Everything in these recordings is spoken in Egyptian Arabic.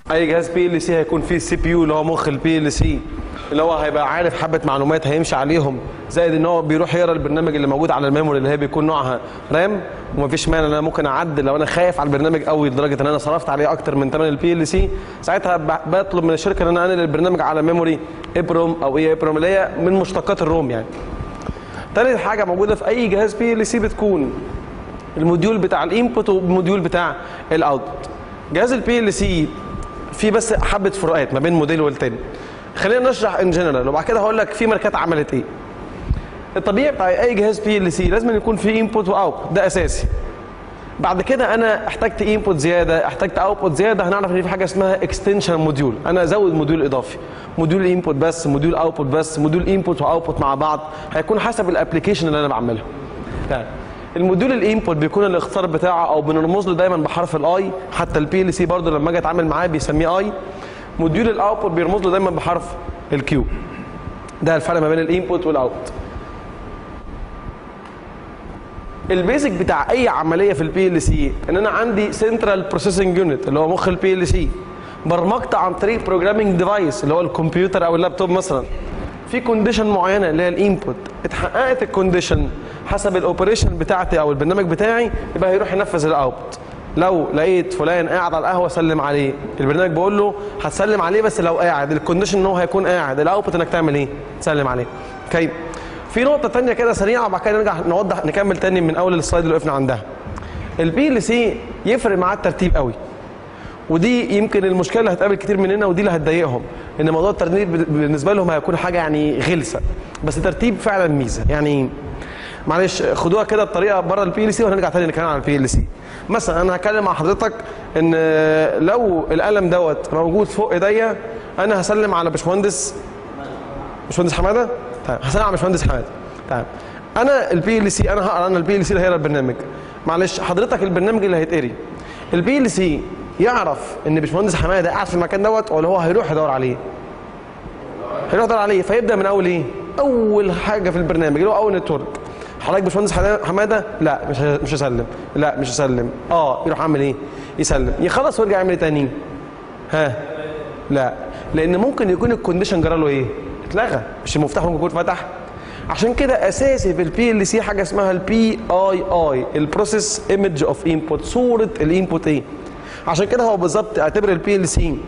اي جهاز بي ال سي هيكون فيه السي بي يو اللي هو مخ البي ال سي اللي هو هيبقى عارف حبه معلومات هيمشي عليهم زائد ان هو بيروح يقرا البرنامج اللي موجود على الميموري اللي هي بيكون نوعها رام ومفيش مانع ان انا ممكن اعدل لو انا خايف على البرنامج قوي لدرجه ان انا صرفت عليه اكتر من ثمن البي ال سي ساعتها ب- بطلب من الشركه ان انا انقل البرنامج على ميموري ابروم او اي ابروم اللي هي من مشتقات الروم يعني تالت حاجه موجوده في اي جهاز بي ال سي بتكون الموديول بتاع الانبوت والموديول بتاع الاوتبوت جهاز البي ال سي فيه بس حبه فروقات ما بين موديل والتاني خلينا نشرح ان جنرال وبعد كده هقول لك في ماركات عملت ايه الطبيعي بتاع اي جهاز بي ال سي لازم يكون فيه انبوت واوتبوت ده اساسي بعد كده انا احتجت انبوت زياده احتجت اوتبوت زياده هنعرف ان في حاجه اسمها اكستنشن موديول انا ازود موديول اضافي موديول انبوت بس موديول اوتبوت بس موديول انبوت واوتبوت مع بعض هيكون حسب الابلكيشن اللي انا بعملها يعني الموديول الانبوت بيكون الاختصار بتاعه او بنرمز له دايما بحرف الاي حتى البي ال سي برضه لما اجي اتعامل معاه بيسميه اي موديول الاوتبوت بيرمز له دايما بحرف الكيو ده الفرق ما بين الانبوت والاوتبوت البيزك بتاع اي عمليه في البي ال سي ان انا عندي سنترال بروسيسنج يونت اللي هو مخ البي ال سي برمجت عن طريق بروجرامينج ديفايس اللي هو الكمبيوتر او اللابتوب مثلا في كونديشن معينه اللي هي الانبوت اتحققت الكونديشن حسب الاوبريشن بتاعتي او البرنامج بتاعي يبقى هيروح ينفذ الاوتبوت لو لقيت فلان قاعد على القهوه سلم عليه البرنامج بيقول له هتسلم عليه بس لو قاعد الكونديشن ان هو هيكون قاعد الاوتبوت انك تعمل ايه تسلم عليه اوكي في نقطه تانية كده سريعه وبعد كده نرجع نوضح نكمل تاني من اول السلايد اللي وقفنا عندها البي ال سي يفرق معاه الترتيب قوي ودي يمكن المشكله اللي هتقابل كتير مننا ودي اللي هتضايقهم ان موضوع الترتيب بالنسبه لهم هيكون حاجه يعني غلسه بس الترتيب فعلا ميزه يعني معلش خدوها كده بطريقه بره البي ال سي وهنرجع تاني نتكلم عن البي ال سي مثلا انا هتكلم مع حضرتك ان لو القلم دوت موجود فوق ايديا انا هسلم على باشمهندس باشمهندس حماده تمام هسلم على باشمهندس حماده تمام انا البي ال سي انا هقرا انا البي ال سي اللي هيقرا البرنامج معلش حضرتك البرنامج اللي هيتقري البي ال سي يعرف ان باشمهندس حماده قاعد في المكان دوت ولا هو هيروح يدور عليه هيروح يدور عليه فيبدا من اول ايه اول حاجه في البرنامج اللي هو اول نتورك حضرتك باشمهندس حماده لا مش مش هسلم لا مش هسلم اه يروح عامل ايه يسلم يخلص ويرجع يعمل ايه تاني ها لا لان ممكن يكون الكونديشن جرى له ايه اتلغى مش المفتاح ممكن يكون فتح عشان كده اساسي في البي ال سي حاجه اسمها البي اي اي البروسيس ايمج اوف انبوت صوره الانبوت ايه عشان كده هو بالظبط اعتبر البي ال سي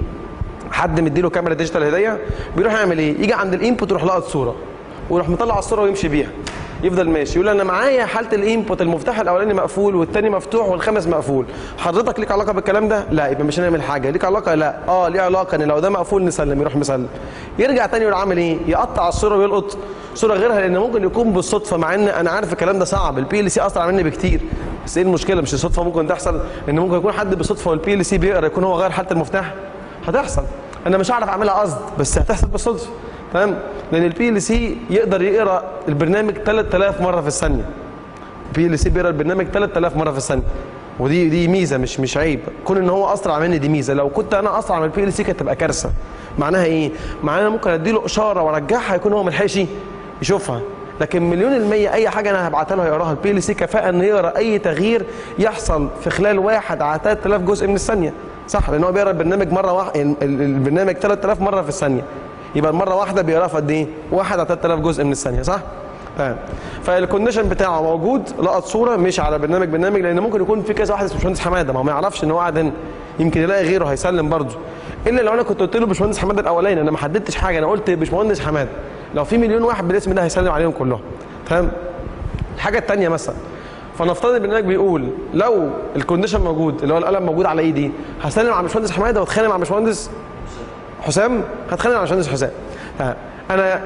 حد مديله كاميرا ديجيتال هديه بيروح يعمل ايه يجي عند الانبوت يروح لقط صوره ويروح مطلع الصوره ويمشي بيها يفضل ماشي يقول انا معايا حاله الانبوت المفتاح الاولاني مقفول والثاني مفتوح والخامس مقفول حضرتك ليك علاقه بالكلام ده لا يبقى مش هنعمل حاجه ليك علاقه لا اه ليه علاقه ان لو ده مقفول نسلم يروح مسلم يرجع تاني يروح عامل ايه يقطع الصوره ويلقط صوره غيرها لان ممكن يكون بالصدفه مع ان انا عارف الكلام ده صعب البي ال سي اسرع مني بكتير بس ايه المشكله مش الصدفه ممكن تحصل ان ممكن يكون حد بالصدفه والبي ال سي بيقرا يكون هو غير حاله المفتاح هتحصل انا مش هعرف اعملها قصد بس هتحصل بالصدفه تمام لان البي ال سي يقدر يقرا البرنامج 3000 مره في الثانيه البي ال سي بيقرا البرنامج 3000 مره في الثانيه ودي دي ميزه مش مش عيب كون ان هو اسرع مني دي ميزه لو كنت انا اسرع من البي ال سي كانت تبقى كارثه معناها ايه معناها ممكن اديله اشاره وارجعها يكون هو ملحقش يشوفها لكن مليون المية أي حاجة أنا هبعتها له هيقراها البي ال سي كفاءة إنه يقرا أي تغيير يحصل في خلال واحد على 3000 جزء من الثانية صح لأن هو بيقرا البرنامج مرة واحدة البرنامج 3000 مرة في الثانية يبقى المره واحده بيقراها في قد ايه؟ واحد على 3000 جزء من الثانيه صح؟ تمام فالكونديشن بتاعه موجود لقط صوره مش على برنامج برنامج لان ممكن يكون في كذا واحد اسمه باشمهندس حماده ما هو ما يعرفش ان هو قاعد هنا يمكن يلاقي غيره هيسلم برضه الا لو انا كنت قلت له باشمهندس حماده الاولاني انا ما حددتش حاجه انا قلت باشمهندس حماده لو في مليون واحد بالاسم ده هيسلم عليهم كلهم تمام الحاجه الثانيه مثلا فنفترض البرنامج بيقول لو الكونديشن موجود اللي هو القلم موجود على ايدي هسلم على باشمهندس حماده واتخانق مع باشمهندس حسام هتخانق مع باشمهندس حسام انا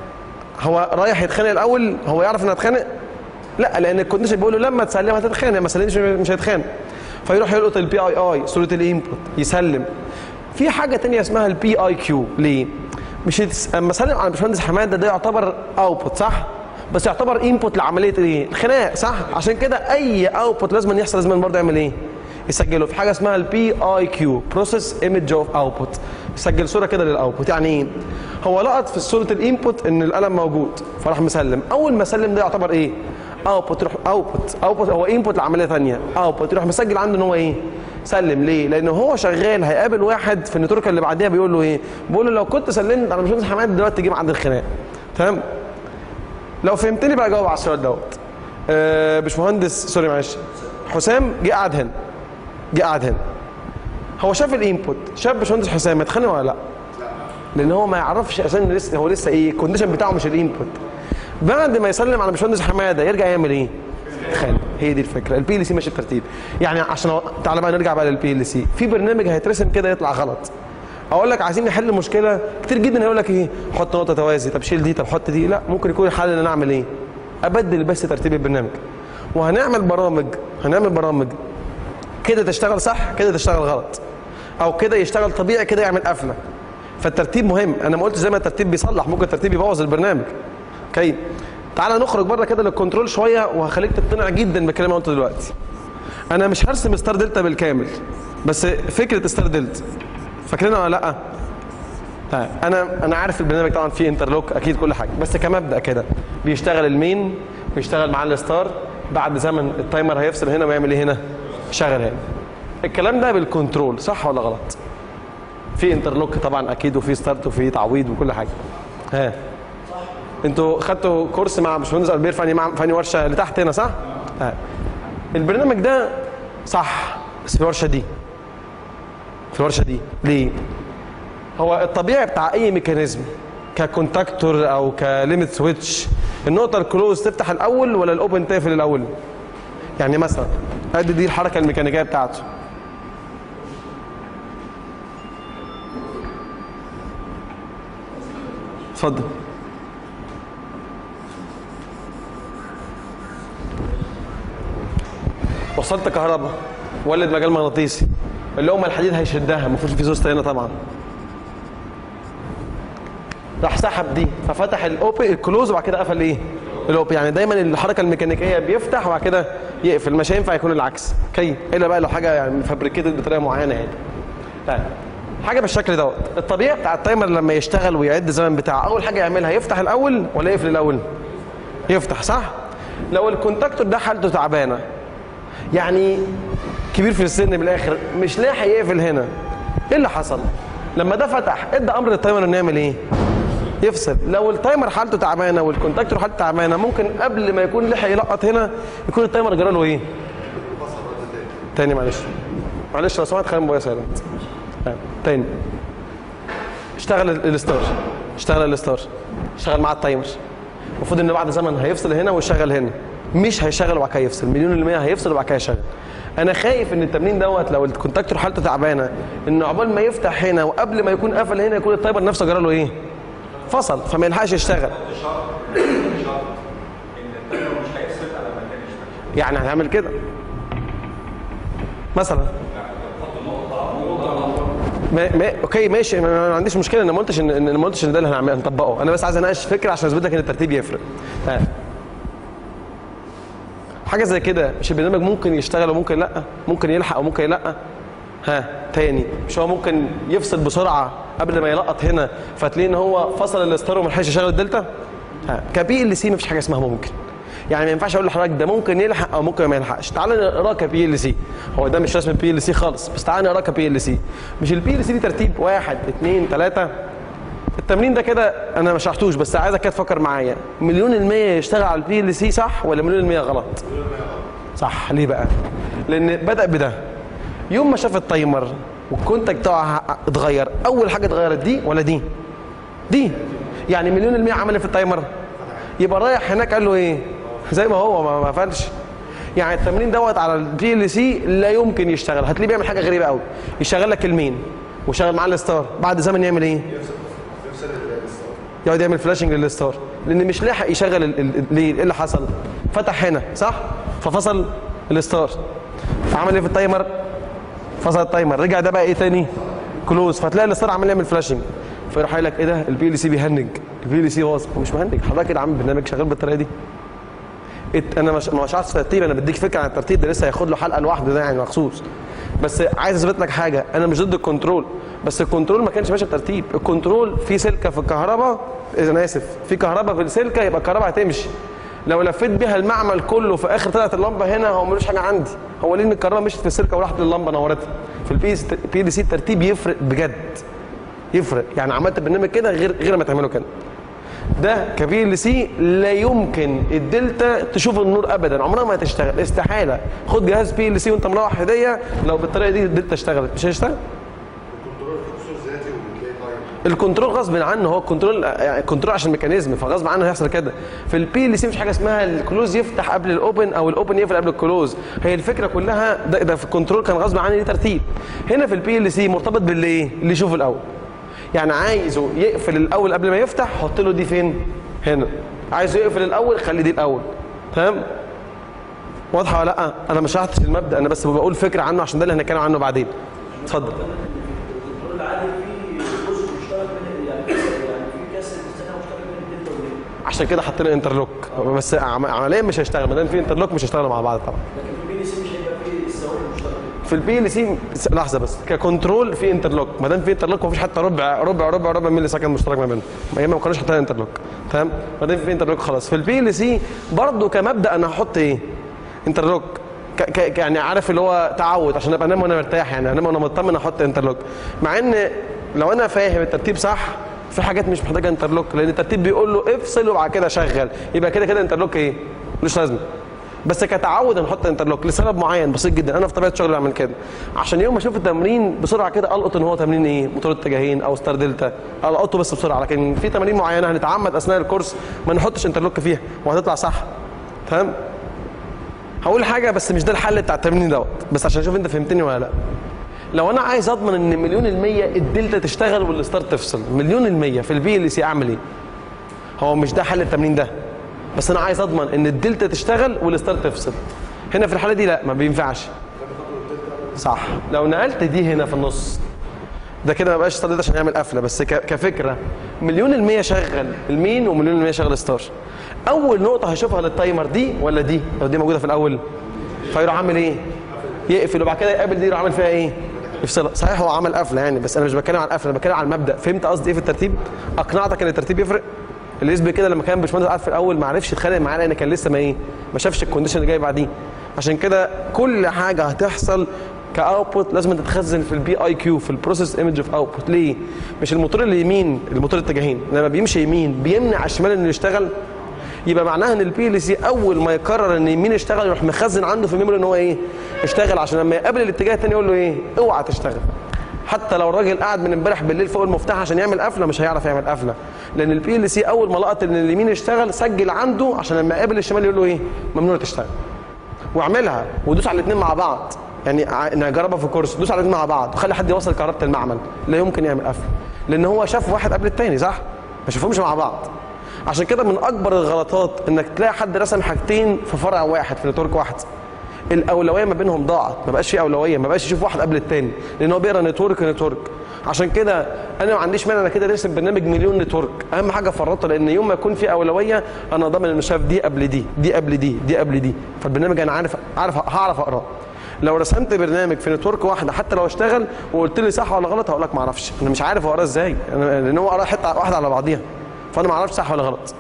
هو رايح يتخانق الاول هو يعرف ان هتخانق لا لان الكونديشن بيقول له لما تسلم هتتخانق ما سلمش مش هيتخانق فيروح يلقط البي اي اي صوره الانبوت يسلم في حاجه ثانيه اسمها البي اي كيو ليه مش يتس... اما اسلم على باشمهندس حماده ده يعتبر اوتبوت صح بس يعتبر انبوت لعمليه ايه الخناق صح عشان كده اي اوتبوت لازم يحصل لازم برضه يعمل ايه يسجله في حاجه اسمها البي اي كيو بروسيس ايمج اوف اوتبوت يسجل صوره كده للاوتبوت يعني ايه هو لقط في صوره الانبوت ان القلم موجود فراح مسلم اول ما سلم ده يعتبر ايه اوتبوت يروح اوتبوت اوتبوت هو انبوت لعمليه ثانيه اوتبوت يروح مسجل عنده ان هو ايه سلم ليه لان هو شغال هيقابل واحد في النتورك اللي بعديها بيقول له ايه بيقول له لو كنت سلمت على باشمهندس حماد دلوقتي تجي عند الخناق تمام لو فهمتني بقى جاوب على السؤال دوت آه باشمهندس سوري معلش حسام جه قعد هنا جه قعد هنا هو شاف الانبوت شاف باشمهندس حسام اتخانق ولا لا لان هو ما يعرفش اساسا لسه هو لسه ايه الكونديشن بتاعه مش الانبوت بعد ما يسلم على باشمهندس حماده يرجع يعمل ايه يتخانق هي دي الفكره البي ال سي ماشي بترتيب يعني عشان أ- تعالى بقى نرجع بقى للبي ال سي في برنامج هيترسم كده يطلع غلط اقول لك عايزين نحل مشكله كتير جدا هيقول لك ايه حط نقطه توازي طب شيل دي طب حط دي لا ممكن يكون الحل ان انا اعمل ايه ابدل بس ترتيب البرنامج وهنعمل برامج هنعمل برامج كده تشتغل صح كده تشتغل غلط او كده يشتغل طبيعي كده يعمل قفله فالترتيب مهم انا ما قلت زي ما الترتيب بيصلح ممكن الترتيب يبوظ البرنامج اوكي تعالى نخرج بره كده للكنترول شويه وهخليك تقتنع جدا بالكلام اللي قلته دلوقتي انا مش هرسم ستار دلتا بالكامل بس فكره ستار دلتا فاكرينها ولا لا طيب انا انا عارف البرنامج طبعا فيه انترلوك اكيد كل حاجه بس كمبدا كده بيشتغل المين ويشتغل معاه الستار بعد زمن التايمر هيفصل هنا ويعمل ايه هنا يشغل هنا الكلام ده بالكنترول صح ولا غلط في انترلوك طبعا اكيد وفي ستارت وفي تعويض وكل حاجه ها انتوا خدتوا كورس مع باشمهندس البير فاني مع فاني ورشه اللي تحت هنا صح ها البرنامج ده صح بس في الورشه دي في الورشه دي ليه هو الطبيعي بتاع اي ميكانيزم ككونتاكتور او كليميت سويتش النقطه الكلوز تفتح الاول ولا الاوبن تقفل الاول يعني مثلا ادي دي الحركه الميكانيكيه بتاعته اتفضل وصلت كهرباء ولد مجال مغناطيسي اللي هم الحديد هيشدها المفروض في زوسته هنا طبعا راح سحب دي ففتح الاوبن الكلوز وبعد كده قفل ايه الاوبن يعني دايما الحركه الميكانيكيه بيفتح وبعد كده يقفل مش هينفع يكون العكس اوكي الا بقى لو حاجه يعني فابريكيتد بطريقه معينه يعني طيب حاجه بالشكل دوت الطبيعي بتاع التايمر لما يشتغل ويعد الزمن بتاعه اول حاجه يعملها يفتح الاول ولا يقفل الاول يفتح صح لو الكونتاكتور ده حالته تعبانه يعني كبير في السن بالاخر مش لاحق يقفل هنا ايه اللي حصل لما ده فتح ادى امر للتايمر انه يعمل ايه يفصل لو التايمر حالته تعبانه والكونتاكتور حالته تعبانه ممكن قبل ما يكون لحق يلقط هنا يكون التايمر جرى له ايه تاني معلش معلش لو سمحت خلي الموبايل سايلنت تاني اشتغل ال- الستار اشتغل الستار اشتغل مع التايمر المفروض ان بعد زمن هيفصل هنا ويشغل هنا مش هيشغل وبعد كده يفصل مليون المية هيفصل وبعد كده يشغل انا خايف ان التمرين دوت لو الكونتاكتور حالته تعبانه ان عقبال ما يفتح هنا وقبل ما يكون قفل هنا يكون التايمر نفسه جرى له ايه فصل فما يلحقش يشتغل يعني هنعمل كده مثلا ما ما اوكي ماشي ما ما عنديش مشكله انا ما قلتش ان إن- ما قلتش ان ده اللي هنعمل هنطبقه انا بس عايز اناقش فكره عشان اثبت لك ان الترتيب يفرق ها. حاجه زي كده مش البرنامج ممكن يشتغل وممكن لا ممكن يلحق وممكن لا ها تاني مش هو ممكن يفصل بسرعه قبل ما يلقط هنا فتلاقيه ان هو فصل الستار وما لحقش يشغل الدلتا ها كبي ال سي مفيش حاجه اسمها ممكن يعني ما ينفعش اقول لحضرتك ده ممكن يلحق او ممكن ما يلحقش تعال نقراه كبي ال سي هو ده مش رسم بي ال سي خالص بس تعال نقراه كبي ال سي مش البي ال سي دي ترتيب واحد اثنين ثلاثه التمرين ده كده انا ما شرحتوش بس عايزك كده تفكر معايا مليون المية يشتغل على البي ال سي صح ولا مليون المية غلط؟ صح ليه بقى؟ لان بدأ بده يوم ما شاف التايمر والكونتاكت بتاعه اتغير اول حاجه اتغيرت دي ولا دي؟ دي يعني مليون المية عمل إيه في التايمر يبقى رايح هناك قال له ايه؟ زي ما هو ما ما قفلش يعني التمرين دوت على البي ال سي لا يمكن يشتغل هتلاقيه بيعمل حاجه غريبه قوي يشغل لك المين ويشغل معاه الستار بعد زمن يعمل ايه؟ يقعد يعمل فلاشنج للستار لان مش لاحق يشغل ال- ال- ليه ايه اللي حصل فتح هنا صح ففصل الستار فعمل ايه في التايمر فصل التايمر رجع ده بقى ايه تاني كلوز فتلاقي الستار عمال يعمل فلاشنج فيروح قايل لك ايه ده البي ال سي بيهنج البي ال سي باظ هو مش مهنج حضرتك كده عامل برنامج شغال بالطريقه دي ات- انا مش مش عارف ترتيب انا بديك فكره عن الترتيب ده لسه هياخد له حلقه لوحده ده يعني مخصوص بس عايز اثبت لك حاجه انا مش ضد الكنترول بس الكنترول ما كانش ماشي بترتيب الكنترول في سلكه في الكهرباء اذا انا اسف في كهرباء في السلكه يبقى الكهرباء هتمشي لو لفيت بيها المعمل كله في اخر طلعت اللمبه هنا هو ملوش حاجه عندي هو لان الكهرباء مشيت في السلكه وراحت للمبه نورتها في البي بي ال سي الترتيب يفرق بجد يفرق يعني عملت برنامج كده غير غير ما تعمله كده ده كبي ال سي لا يمكن الدلتا تشوف النور ابدا عمرها ما هتشتغل استحاله خد جهاز بي ال سي وانت مروح هديه لو بالطريقه دي الدلتا اشتغلت مش هيشتغل الكنترول فوكسور ذاتي وبتلاقي تايم الكنترول غصب عنه هو الكنترول يعني الكنترول عشان ميكانيزم فغصب عنه هيحصل كده في البي ال سي مش حاجه اسمها الكلوز يفتح قبل الاوبن او الاوبن يقفل قبل الكلوز هي الفكره كلها ده, ده في الكنترول كان غصب عني ليه ترتيب هنا في البي ال سي مرتبط باللي ايه اللي يشوفه الاول يعني عايزه يقفل الاول قبل ما يفتح حط له دي فين هنا عايزه يقفل الاول خلي دي الاول تمام واضحه ولا لا انا ما شرحتش المبدا انا بس بقول فكره عنه عشان ده اللي هنتكلم عنه بعدين اتفضل الكنترول العادي فيه جزء مشترك بين يعني كسر يعني في كسر مستنى مشترك بين الدلتا والليل عشان كده حطينا انترلوك بس عم- عمليا مش هيشتغل ما دام في انترلوك مش هيشتغلوا مع بعض طبعا لكن في البي دي سي مش هيبقى فيه السوائل المشتركه في البي ال سي لحظه بس ككنترول في انترلوك ما دام في انترلوك مفيش حتى ربع ربع ربع ربع ملي سكند مشترك ما بينهم ما هي ما كانوش حاطين انترلوك تمام ما دام في انترلوك خلاص في البي ال سي برضه كمبدا انا هحط ايه انترلوك ك ك يعني عارف اللي هو تعود عشان ابقى انام وانا مرتاح يعني انام وانا مطمن احط انترلوك مع ان لو انا فاهم الترتيب صح في حاجات مش محتاجه انترلوك لان الترتيب بيقول له افصل وبعد كده شغل يبقى كده كده انترلوك ايه ملوش لازمه بس كتعود نحط انترلوك لسبب معين بسيط جدا انا في طبيعه شغلي بعمل كده عشان يوم ما اشوف التمرين بسرعه كده القط ان هو تمرين ايه موتور اتجاهين او ستار دلتا القطه بس بسرعه لكن في تمارين معينه هنتعمد اثناء الكورس ما نحطش انترلوك فيها وهتطلع صح تمام هقول حاجه بس مش ده الحل بتاع التمرين دوت بس عشان اشوف انت فهمتني ولا لا لو انا عايز اضمن ان مليون المية الدلتا تشتغل والستار تفصل مليون المية في البي ال سي اعمل ايه هو مش ده حل التمرين ده بس انا عايز اضمن ان الدلتا تشتغل والستار تفصل هنا في الحاله دي لا ما بينفعش صح لو نقلت دي هنا في النص ده كده ما بقاش ستار دلتا عشان يعمل قفله بس ك- كفكره مليون المية شغل المين ومليون المية شغل ستار اول نقطه هشوفها للتايمر دي ولا دي لو دي موجوده في الاول فيروح عامل ايه يقفل وبعد كده يقابل دي يروح عامل فيها ايه يفصلها صحيح هو عمل قفله يعني بس انا مش بتكلم عن القفله انا بتكلم عن المبدا فهمت قصدي ايه في الترتيب اقنعتك ان الترتيب يفرق اللي يثبت كده لما كان باشمهندس قاعد في الاول ما عرفش يتخانق معاه لان كان لسه ما ايه ما شافش الكونديشن اللي جاي بعديه عشان كده كل حاجه هتحصل كاوتبوت لازم تتخزن في البي اي كيو في البروسيس ايمج اوف اوتبوت ليه مش الموتور اليمين الموتور الاتجاهين لما بيمشي يمين بيمنع الشمال انه يشتغل يبقى معناها ان البي ال سي اول ما يقرر ان يمين يشتغل يروح مخزن عنده في الميموري ان هو ايه اشتغل عشان لما يقابل الاتجاه الثاني يقول له ايه اوعى تشتغل حتى لو الراجل قاعد من امبارح بالليل فوق المفتاح عشان يعمل قفله مش هيعرف يعمل قفله لان البي ال سي اول ما لقط ان اليمين اشتغل سجل عنده عشان لما يقابل الشمال يقول له ايه ممنوع تشتغل واعملها ودوس على الاثنين مع بعض يعني ع- نجربها في كورس دوس على الاثنين مع بعض وخلي حد يوصل كهرباء المعمل لا يمكن يعمل قفله لان هو شاف واحد قبل الثاني صح ما شافهمش مع بعض عشان كده من اكبر الغلطات انك تلاقي حد رسم حاجتين في فرع واحد في نتورك واحد الاولويه ما بينهم ضاعت ما بقاش في اولويه ما بقاش يشوف واحد قبل الثاني لان هو بيقرا نتورك نتورك عشان كده انا ما عنديش مانع انا كده ارسم برنامج مليون نتورك اهم حاجه فرطه لان يوم ما يكون في اولويه انا ضامن انه شاف دي قبل دي دي قبل دي دي قبل دي فالبرنامج انا عارف عارف هعرف اقراه لو رسمت برنامج في نتورك واحده حتى لو اشتغل وقلت لي صح ولا غلط هقول لك ما اعرفش انا مش عارف اقراه ازاي أنا- لان هو قرا حته واحده على بعضيها فانا ما اعرفش صح ولا غلط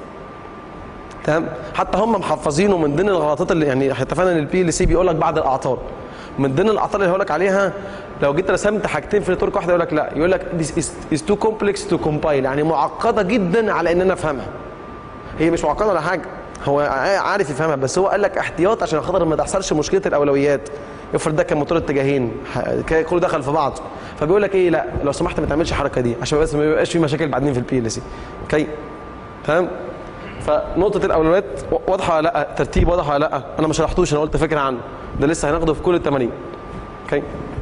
تمام حتى هم محفظينه من ضمن الغلطات اللي يعني اتفقنا ان البي ال سي بيقول لك بعد الاعطال من ضمن الاعطال اللي هقول لك عليها لو جيت رسمت حاجتين في نتورك واحده يقول لك لا يقول لك this is, is too complex to compile يعني معقده جدا على ان انا افهمها هي مش معقده ولا حاجه هو عارف يفهمها بس هو قال لك احتياط عشان خاطر ما تحصلش مشكله الاولويات افرض ده كان موتور اتجاهين ح- كله دخل في بعض فبيقول لك ايه لا لو سمحت ما تعملش الحركه دي عشان بس ما يبقاش في مشاكل بعدين في البي ال سي اوكي تمام فنقطة الأولويات واضحة ولا لا؟ ترتيب واضح ولا لا؟ أنا ما شرحتوش أنا قلت فكرة عنه. ده لسه هناخده في كل التمارين. اوكي؟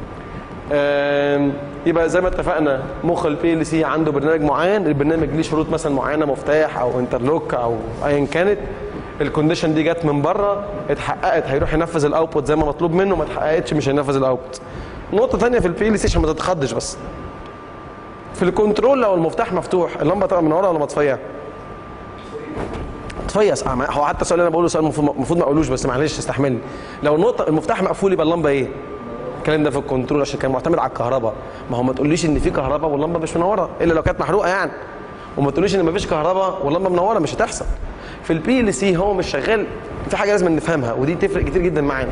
آم، يبقى زي ما اتفقنا مخ البي ال سي عنده برنامج معين، البرنامج ليه شروط مثلا معينة مفتاح أو انترلوك أو أيا كانت. الكونديشن دي جت من بره اتحققت هيروح ينفذ الاوتبوت زي ما مطلوب منه ما اتحققتش مش هينفذ الاوتبوت. نقطة ثانية في البي ال سي عشان ما تتخضش بس. في الكنترول لو المفتاح مفتوح اللمبة تبقى منورة ولا مطفية؟ تفيص آه، ما- هو حتى السؤال اللي انا بقوله سؤال المفروض المفروض ما اقولوش بس معلش استحملني لو النقطه المفتاح مقفول يبقى اللمبه ايه الكلام ده في الكنترول عشان كان معتمد على الكهرباء ما هو ما تقوليش ان في كهرباء واللمبه مش منوره الا لو كانت محروقه يعني وما تقوليش ان ما فيش كهرباء واللمبه منوره مش هتحصل في البي ال سي هو مش شغال في حاجه لازم نفهمها ودي تفرق كتير جدا معانا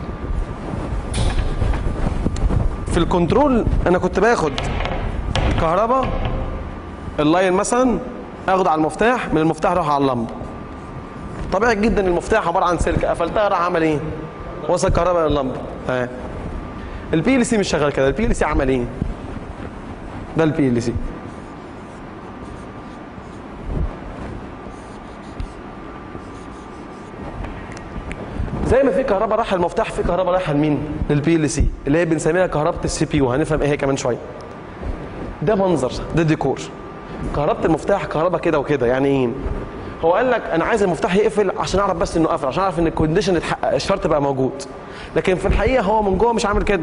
في الكنترول انا كنت باخد كهرباء اللاين مثلا اخد على المفتاح من المفتاح اروح على اللمبه طبيعي جدا المفتاح عباره عن سلك قفلتها راح عمل ايه وصل كهرباء لللمبه اه البي ال سي مش شغال كده البي ال سي عمل ايه ده البي ال سي زي ما في كهرباء رايحه المفتاح في كهرباء رايحه لمين للبي ال سي اللي هي بنسميها كهرباء السي بي يو هنفهم ايه هي كمان شويه ده منظر ده ديكور كهرباء المفتاح كهرباء كده وكده يعني ايه هو قال لك انا عايز المفتاح يقفل عشان اعرف بس انه قفل عشان اعرف ان الكونديشن اتحقق الشرط بقى موجود لكن في الحقيقه هو من جوه مش عامل كده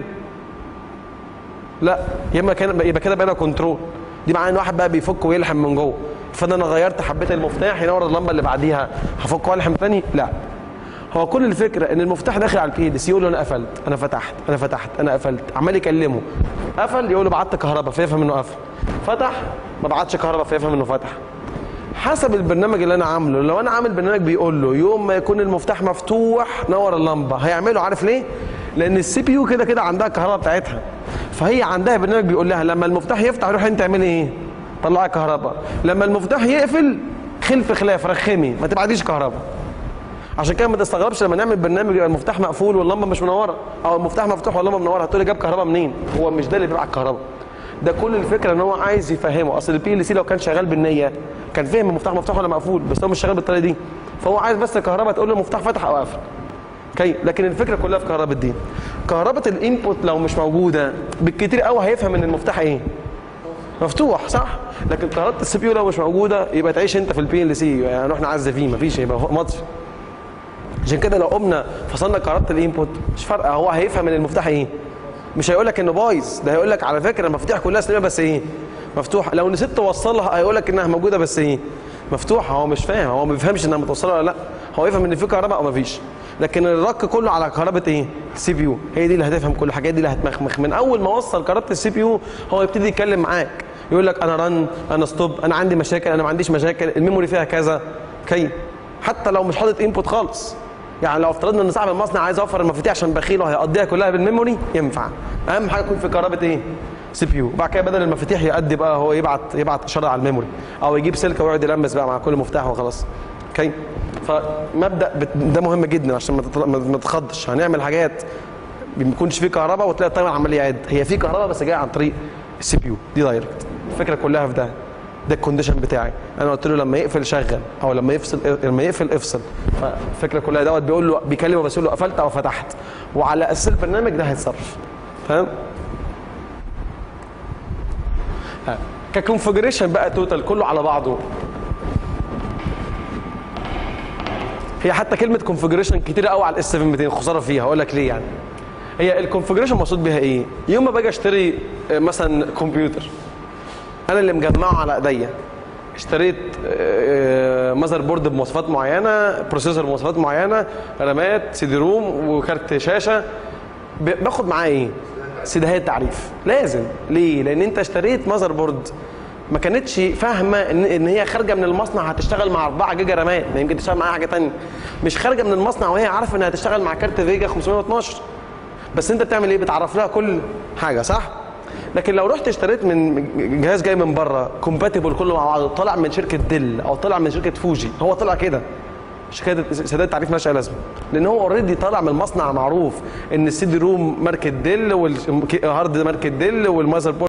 لا يا اما كان يبقى كده بقى كنترول دي معناه ان واحد بقى بيفك ويلحم من جوه فانا انا غيرت حبيت المفتاح ينور اللمبه اللي بعديها هفك والحم تاني لا هو كل الفكره ان المفتاح داخل على البي دي يقول له انا قفلت انا فتحت انا فتحت انا قفلت عمال يكلمه قفل يقول له بعت كهرباء فيفهم انه قفل فتح ما بعتش كهرباء فيفهم انه فتح حسب البرنامج اللي انا عامله لو انا عامل برنامج بيقول له يوم ما يكون المفتاح مفتوح نور اللمبه هيعمله عارف ليه لان السي بي يو كده كده عندها الكهرباء بتاعتها فهي عندها برنامج بيقول لها لما المفتاح يفتح روح انت اعملي ايه طلعي كهرباء لما المفتاح يقفل خلف خلاف رخمي ما تبعتيش كهرباء عشان كده ما تستغربش لما نعمل برنامج يبقى المفتاح مقفول واللمبه مش منوره او المفتاح مفتوح واللمبه منوره هتقول لي جاب كهرباء منين هو مش ده اللي بيبعت كهرباء ده كل الفكره ان هو عايز يفهمه اصل البي ال سي لو كان شغال بالنيه كان فاهم المفتاح مفتوح ولا مقفول بس هو مش شغال بالطريقه دي فهو عايز بس الكهرباء تقول له المفتاح فتح او قفل اوكي لكن الفكره كلها في كهرباء الدين كهرباء الانبوت لو مش موجوده بالكتير قوي هيفهم ان المفتاح ايه مفتوح صح لكن كهرباء السي بي يو لو مش موجوده يبقى تعيش انت في البي ال سي يعني احنا عز فيه مفيش يبقى مطفي عشان كده لو قمنا فصلنا كهرباء الانبوت مش فارقه هو هيفهم ان المفتاح ايه مش هيقول لك انه بايظ ده هيقول لك على فكره المفاتيح كلها سليمه بس ايه مفتوحه لو نسيت توصلها هيقول لك انها موجوده بس ايه مفتوحه هو مش فاهم هو ما بيفهمش انها متوصله ولا لا هو يفهم ان في كهرباء او ما فيش لكن الرك كله على كهرباء ايه السي بي يو هي دي اللي هتفهم كل الحاجات دي اللي هتمخمخ من اول ما وصل كهرباء السي بي يو هو يبتدي يتكلم معاك يقول لك انا رن انا ستوب انا عندي مشاكل انا ما عنديش مشاكل الميموري فيها كذا كي حتى لو مش حاطط انبوت خالص يعني لو افترضنا ان صاحب المصنع عايز يوفر المفاتيح عشان بخيل وهيقضيها كلها بالميموري ينفع اهم حاجه يكون في كهرباء ايه سي بي يو وبعد كده بدل المفاتيح يأدي بقى هو يبعت يبعت اشاره على الميموري او يجيب سلكه ويقعد يلمس بقى مع كل مفتاح وخلاص اوكي فمبدا بت... ده مهم جدا عشان ما تت- ما تتخضش هنعمل حاجات ما بيكونش فيه كهرباء وتلاقي التايمر عمال يعد هي في كهرباء بس جايه عن طريق السي بي يو دي دايركت الفكره كلها في ده ده الكونديشن بتاعي انا قلت له لما يقفل شغل او لما يفصل لما يقفل افصل فالفكره كلها دوت بيقول له بيكلمه بس يقول له قفلت او فتحت وعلى اساس البرنامج ده هيتصرف فاهم ها. ككونفجريشن بقى توتال كله على بعضه هي حتى كلمه كونفجريشن كتير قوي على الاس 700 خساره فيها هقول لك ليه يعني هي الكونفجريشن مقصود بيها ايه يوم ما باجي اشتري آه، مثلا كمبيوتر انا اللي مجمعه على ايديا اشتريت آه، ماذر بورد بمواصفات معينه بروسيسور بمواصفات معينه رامات سي دي روم وكارت شاشه ب- باخد معاه ايه سيديهات تعريف لازم ليه لان انت اشتريت ماذر بورد ما كانتش فاهمه ان ان هي خارجه من المصنع هتشتغل مع 4 جيجا رامات ما يمكن تشتغل معاها حاجه ثانيه مش خارجه من المصنع وهي عارفه انها هتشتغل مع كارت فيجا 512 بس انت بتعمل ايه بتعرف لها كل حاجه صح لكن لو رحت اشتريت من جهاز جاي من بره كومباتيبل كله مع بعض طالع من شركه ديل او طالع من شركه فوجي هو طلع كده شهاده سداد التعريف مالهاش اي لازمه لان هو اوريدي طالع من المصنع معروف ان السي دي روم ماركه ديل والهارد ماركه ديل والماذر بورد